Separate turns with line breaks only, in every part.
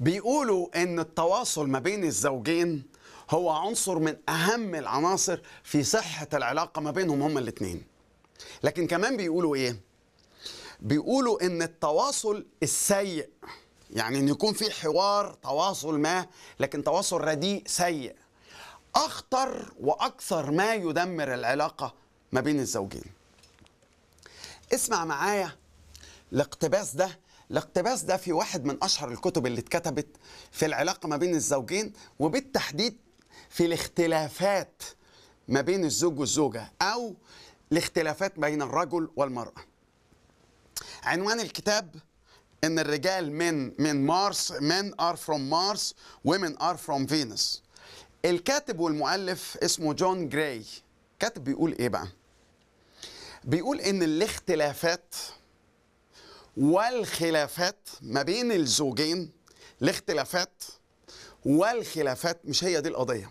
بيقولوا ان التواصل ما بين الزوجين هو عنصر من اهم العناصر في صحة العلاقة ما بينهم هما الاتنين لكن كمان بيقولوا ايه بيقولوا ان التواصل السيء يعني ان يكون في حوار تواصل ما لكن تواصل رديء سيء اخطر واكثر ما يدمر العلاقة ما بين الزوجين اسمع معايا الاقتباس ده الاقتباس ده في واحد من اشهر الكتب اللي اتكتبت في العلاقه ما بين الزوجين وبالتحديد في الاختلافات ما بين الزوج والزوجه او الاختلافات بين الرجل والمراه. عنوان الكتاب ان الرجال من من مارس men are from Mars women are from Venus. الكاتب والمؤلف اسمه جون جراي. كاتب بيقول ايه بقى؟ بيقول ان الاختلافات والخلافات ما بين الزوجين الاختلافات والخلافات مش هي دي القضية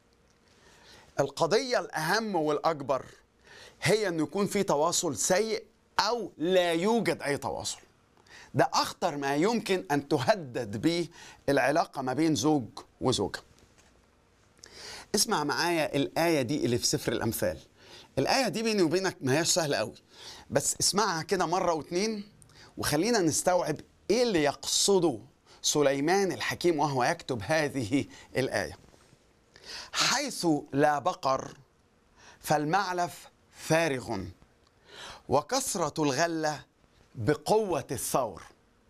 القضية الأهم والأكبر هي أن يكون في تواصل سيء أو لا يوجد أي تواصل ده أخطر ما يمكن أن تهدد به العلاقة ما بين زوج وزوجة اسمع معايا الآية دي اللي في سفر الأمثال الآية دي بيني وبينك ما هياش سهلة قوي بس اسمعها كده مرة واتنين وخلينا نستوعب ايه اللي يقصده سليمان الحكيم وهو يكتب هذه الآية حيث لا بقر فالمعلف فارغ وكثرة الغلة بقوة الثور